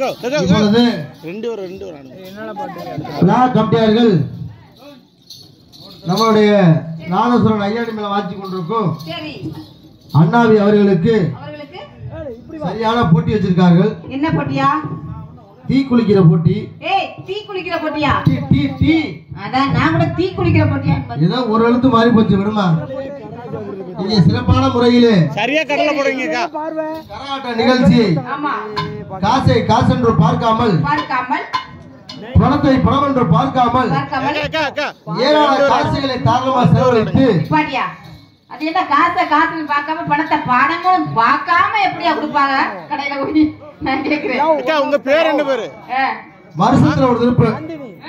கோ, கோ, கோ. இப்பொழுது ரெண்டு ஒரு ரெண்டு ஒரு ஆடு. விழா கமிட்டியார்கள் நம்மளுடைய நாதசுரன் ஐயாடி மேல வாட்சி கொண்டிருக்கும் சரி அண்ணாவி அவர்களுக்கு அவர்களுக்கு சரியான போட்டி வச்சிருக்கார்கள் என்ன போட்டியா தீ குளிக்கிற போட்டி ஏய் தீ குளிக்கிற போட்டியா டீ டீ டீ அதான் நான் கூட தீ குளிக்கிற போட்டியா ஏதோ ஒரு எழுத்து மாறி போச்சு விடுமா இங்கே சிறப்பான முறையிலே சரியா கடலை போடுவீங்கக்கா கரகாட்ட நிகழ்ச்சி ஆமா காசை காசென்று பார்க்காமல் பார்க்காமல் பணத்தை பணம் என்று பார்க்காமல் பார்க்காமல் அக்கா அக்கா ஏராள காசுகளை தாராளமா செலவழித்து பாட்டியா அது என்ன காசை காசுன்னு பார்க்காம பணத்தை பணமும் பார்க்காம எப்படியா கொடுப்பாங்க கடையில போய் நான் கேக்குறேன் அக்கா உங்க பேர் என்ன பேரு ஆ, வருஷத்துல ஒரு திருப்பு